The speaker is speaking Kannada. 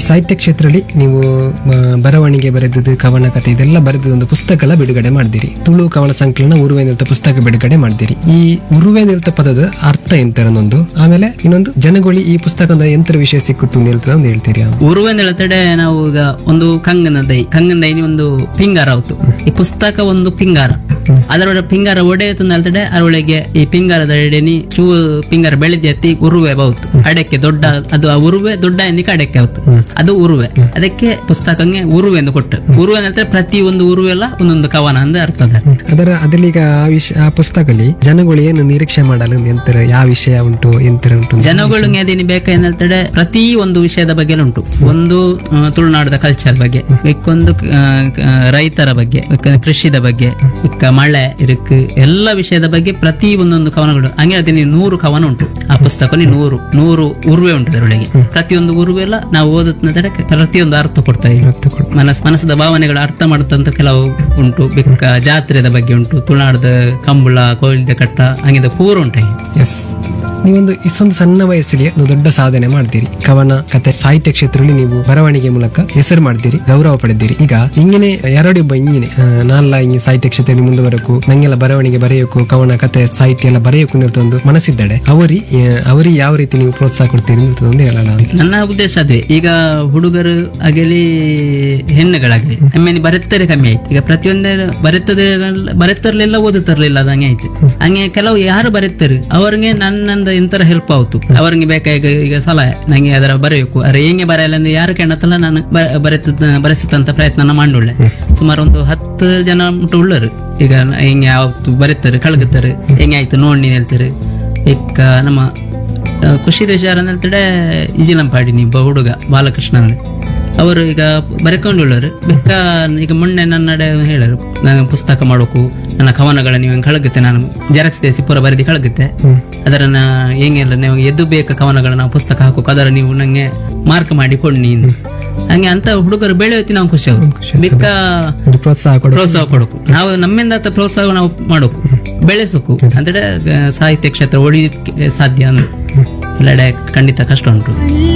ಈ ಸಾಹಿತ್ಯ ಕ್ಷೇತ್ರದಲ್ಲಿ ನೀವು ಆ, ಬರವಣಿಗೆ ಬರೆದದ್ದು ಕವನ ಕಥೆ ಇದೆಲ್ಲ ಬರೆದ ಒಂದು ಪುಸ್ತಕ ಎಲ್ಲ ಬಿಡುಗಡೆ ಮಾಡಿದಿರಿ ತುಳು ಕವನ ಸಂಕಲನ ಉರುವೆ ನಿಲ್ತ ಪುಸ್ತಕ ಬಿಡುಗಡೆ ಮಾಡಿದಿರಿ ಈ ಉರುವೆ ನಿಲ್ತ ಪದದ ಅರ್ಥ ಎಂತರನೊಂದು ಆಮೇಲೆ ಇನ್ನೊಂದು ಜನಗೊಳಿ ಈ ಪುಸ್ತಕದ ಎಂತರ ವಿಷಯ ಸಿಕ್ಕುತ್ತು ನಿಲ್ತದ ಒಂದು ಹೇಳ್ತೀರಿ ಉರುವೆ ಎಳತಡೆ ನಾವು ಈಗ ಒಂದು ಕಂಗನ ದೈ ಕಂಗನ ದೈನಿ ಒಂದು ಪಿಂಗಾರ ಆಯ್ತು ಈ ಪುಸ್ತಕ ಒಂದು ಪಿಂಗಾರ ಅದರ ಪಿಂಗಾರ ಒಡೆಯಿತು ಹೇಳ್ತಡೆ ಅದರೊಳಗೆ ಈ ಪಿಂಗಾರದ ಎಡೆನಿ ಚೂ ಪಿಂಗಾರ ಬೆಳೆದಿ ಎತ್ತಿ ಉರುವೆ ಬಹುದು ಅಡಕ್ಕೆ ದೊಡ್ಡ ಅದು ಆ ಉರುವೆ ದೊಡ್ಡ ಎಂದಿಕ್ಕೆ ಅಡಕ್ಕೆ ಆಯ್ತು ಅದು ಉರುವೆ ಅದಕ್ಕೆ ಪುಸ್ತಕಂಗೆ ಉರುವೆ ಎಂದು ಕೊಟ್ಟು ಉರುವೆ ಅಂದ್ರೆ ಪ್ರತಿ ಒಂದು ಉರುವೆಲ್ಲ ಒಂದೊಂದು ಕವನ ಅಂತ ಅರ್ಥ ಅದ ಅದರ ಅದ್ರಲ್ಲಿ ಈಗ ಆ ವಿಷಯ ಆ ಪುಸ್ತಕದಲ್ಲಿ ಜನಗಳು ಏನು ನಿರೀಕ್ಷೆ ಮಾಡಲು ಎಂತರ ಯಾವ ವಿಷಯ ಉಂಟು ಎಂತರ ಉಂಟು ಜನಗಳು ಅದೇನು ಬೇಕಾದ್ರೆ ಪ್ರತಿ ಒಂದು ವಿಷಯದ ಬಗ್ಗೆ ಉಂಟು ಒಂದು ಆ, ತುಳುನಾಡದ ಕಲ್ಚರ್ ಬಗ್ಗೆ ಇಕ್ಕೊಂದು ಆ, ಆ, ರೈತರ ಬಗ್ಗೆ ಇಕ್ಕ ಕೃಷಿದ ಬಗ್ಗೆ ಇಕ್ಕ ಮಳೆ ಇರಕ್ ಎಲ್ಲ ವಿಷಯದ ಬಗ್ಗೆ ಪ್ರತಿ ಒಂದೊಂದು ಕವನಗಳು ಹಂಗೆ ಅದೇನಿ ನೂರು ಕವನ ಉಂಟು ಆ ಪುಸ್ತಕದಲ್ಲಿ ನೂರು ನೂರು ಉರುವೆ ಉಂಟು ಅದರೊಳಗೆ ಪ್ರತಿಯೊಂದು ಉರುವೆ ಎಲ್ಲ ನಾವು ಓದುತ್ತಿದ್ದರೆ ಪ್ರತಿಯೊಂದು ಅರ್ಥ ಕೊಡ್ತಾ ಇದೆ ಅರ್ಥ ಕೊಡು. ಮನಸ್ ಮನಸ್ಸದ ಭಾವನೆಗಳು ಅರ್ಥ ಮಾಡುತ್ತಂತ ಕೆಲವು ಉಂಟು ಬೆಕ್ಕ ಜಾತ್ರೆದ ಬಗ್ಗೆ ಉಂಟು ತುಳುನಾಡದ ಕಂಬಳ ಕೋಯಿಲ್ದ ಕಟ್ಟ ಹಂಗಿದ ಪೂರ ಉಂಟು ಎಸ್ ನೀವೊಂದು ಇಷ್ಟೊಂದು ಸಣ್ಣ ವಯಸ್ಸಲ್ಲಿ ಒಂದು ದೊಡ್ಡ ಸಾಧನೆ ಮಾಡ್ತೀರಿ ಕವನ ಕತೆ ಸಾಹಿತ್ಯ ಕ್ಷೇತ್ರದಲ್ಲಿ ನೀವು ಬರವಣಿಗೆ ಮೂಲಕ ಹೆಸರು ಮಾಡ್ತೀರಿ ಗೌರವ ಪಡೆದಿರಿ ಈಗ ಹಿಂಗೇನೆ ಎರಡೊಬ್ಬ ಹಿಂಗಿನೆ ಆ, ನಾನ್ಲ ಹಿಂಗೆ ಸಾಹಿತ್ಯ ಕ್ಷೇತ್ರದಲ್ಲಿ ಮುಂದುವರಕು ನಂಗೆಲ್ಲ ಬರವಣಿಗೆ ಬರೆಯೋಕು ಕವನ ಕತೆ ಸಾಹಿತ್ಯ ಎಲ್ಲ ಬರೆಯೋಕು ಅಂತ ಒಂದು ಮನಸ್ಸಿದ್ದಾಳೆ ಅವರಿ ಆ, ಅವರಿಗೆ ಯಾವ ರೀತಿ ನೀವು ಪ್ರೋತ್ಸಾಹ ಕೊಡ್ತೀರಿ ಅಂತ ಒಂದು ಹೇಳಲ್ಲ ನನ್ನ ಉದ್ದೇಶ ಅದೇ ಈಗ ಹುಡುಗರು ಆಗಲಿ ಹೆಣ್ಣುಗಳಾಗಲಿ ಆಮೇಲೆ ಬರೆತ್ತರೆ ಕಮ್ಮಿ ಆಯ್ತು ಈಗ ಪ್ರತಿಯೊಂದೇ ಬರೆತದೆ ಬರೆತರ್ಲಿಲ್ಲ ಓದುತ್ತರ್ಲಿಲ್ಲ ಅದಂಗೆ ಆಯ್ತು ಹಂಗೆ ಕೆಲವು ಯಾರು ಬರೆತಾರೆ ಅವ್ರಿಗೆ ನನ್ನಂದ ಎಂತರ ಹೆಲ್ಪ್ ಆಯ್ತು ಅವ್ರಿಗೆ ಬೇಕಾಗ ಈಗ ಸಲಹೆ ನಂಗೆ ಅದರ ಬರೆಯಬೇಕು ಅರೆ ಹೆಂಗೆ ಬರೆಯಲ್ಲ ಅಂದ್ರೆ ಯಾರು ಕೇಳತ್ತಲ್ಲ ನಾನು ಬರೆತ ಬರೆಸತ್ತಂತ ಪ್ರಯತ್ನ ಮಾಡುಳ್ಳೆ ಸುಮಾರು ಒಂದು ಹತ್ತು ಜನ ಮುಟ್ಟು ಉಳ್ಳರು ಈಗ ಹೆಂಗೆ ಯಾವತ್ತು ಬರೀತಾರೆ ಕಳಗುತ್ತಾರೆ ಹೆಂಗೆ ಆಯ್ತು ನೋಡಿ ಹೇಳ್ತಾರೆ ಈಗ ನಮ್ಮ ಆ, ಖುಷಿ ದೇಶಾರ ಅಂತ ಹೇಳ್ತಡೆ ಇಜಿಲಂಪಾಡಿನಿ ಒಬ್ಬ ಹುಡುಗ ಬಾಲಕೃಷ್ಣ ಅಂತ. ಅವರು ಈಗ ಬರೆಕೊಂಡುಳ್ಳವರು ಬೆಕ್ಕ ಈಗ ಮೊನ್ನೆ ನನ್ನಡೆ ಹೇಳರು ನಾನು ಪುಸ್ತಕ ಮಾಡೋಕು ನನ್ನ ಕವನಗಳ ನೀವು ಹಿಂಗ್ ಕಳಗುತ್ತೆ ನಾನು ಜೆರಾಕ್ಸ್ ದೇಸಿ ಪೂರ ಬರೆದಿ ಕಳಗುತ್ತೆ ಅದರನ್ನ ಹೆಂಗೆಲ್ಲ ನೀವು ಎದ್ದು ಬೇಕ ಕವನಗಳ ನಾವು ಪುಸ್ತಕ ಹಾಕೋಕು ಅದರ ನೀವು ನಂಗೆ ಮಾರ್ಕ್ ಮಾಡಿ ಕೊಡ್ನಿ ಅಂತ. ಹಂಗೆ ಅಂತ ಹುಡುಗರು ಬೆಳೆಯುತ್ತಿ ನಾವು ಖುಷಿ ಆಗುತ್ತೆ ಬೆಕ್ಕ ಒಂದು ಪ್ರೋತ್ಸಾಹ ಕೊಡು ಪ್ರೋತ್ಸಾಹ ಕೊಡಕು ನಾವು ನಮ್ಮಿಂದ ಆತ ಪ್ರೋತ್ಸಾಹ ನಾವು ಮಾಡೋಕು ಬೆಳೆಸೋಕು ಅಂದ್ರೆ ಆ, ಸಾಹಿತ್ಯ ಕ್ಷೇತ್ರ ಉಳಿಲಿಕ್ಕೆ ಸಾಧ್ಯ ಅಂದ್ರೆ ಎಲ್ಲೆಡೆ ಖಂಡಿತ ಕಷ್ಟ ಉಂಟು